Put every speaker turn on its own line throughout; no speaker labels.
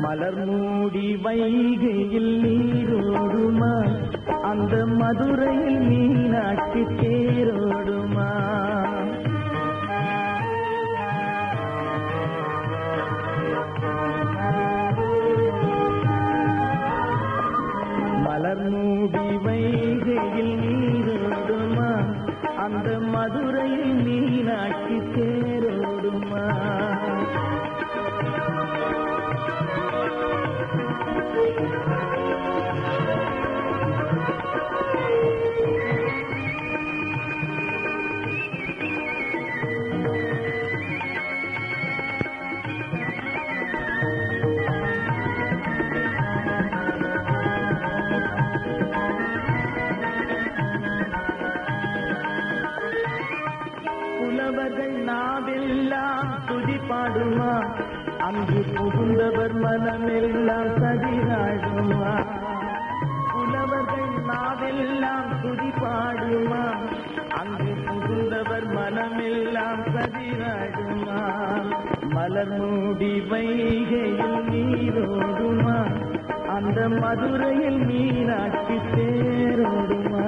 மலர் மூடி வைகையில் நீரோடுமா அந்த மதுரையில் மீனாட்சி தேரோடுமா மலர் மூடி வைகையில் நீரோடுமா அந்த மதுரையில் மீனாட்சி தேரோடுமா புலவர்கள் நாவெல்லாம் துதி பாடுமா அங்கு புகுந்தவர் மனமெல்லாம் சதிராடுமா புலவர்கள் நாவெல்லாம் துதி பாடுமா அங்கு புகுந்தவர் மனமெல்லாம் சதிராடுமா மலர் மூடி வைகையில் நீரோடுமா அந்த மதுரையில் மீனாட்சி தேரோடுமா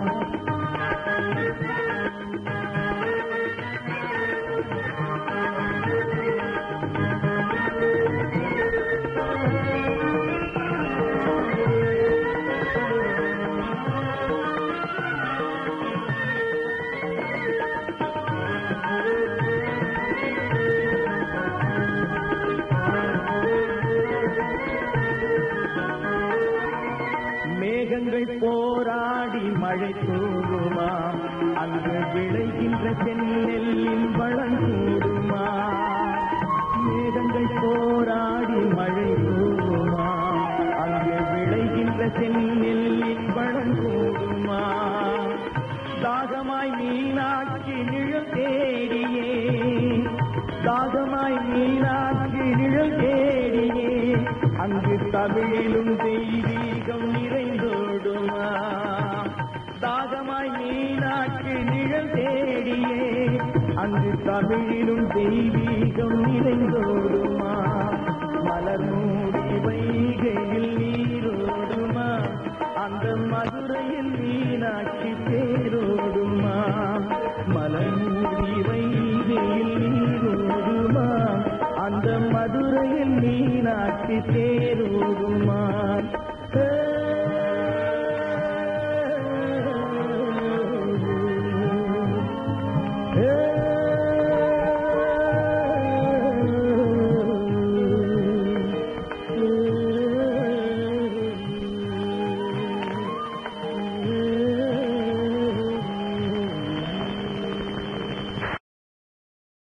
மேகங்கள் போராடி மழை தூவுமா அங்கு விளைகின்ற செந்நெல்லின் வளம் கூடுமா மேகங்கள் போராடி மழை தூவுமா அங்கு விளைகின்ற செந்நெல்லின் வளம் கூடுமா தாகமாய் மீனாட்சி நிழல் தேடியே தாகமாய் மீனாட்சி நிழல் தேடியே அங்கு தமிழிலும் தெய்வீகம் நிறைந்தோடுமா தாகமாய் மீனாட்சி நிழல் தேடியே அங்கு தமிழிலும் தெய்வீகம் நிறைந்தோடுமா மலர் மூடி வைகையில் நீரோடுமா அந்த மதுரையில் மீனாட்சி தேரோடுமா மலர் மூடி வைகையில் நீரோடுமா அந்த மதுரையில் மீனாட்சி தேரோடுமா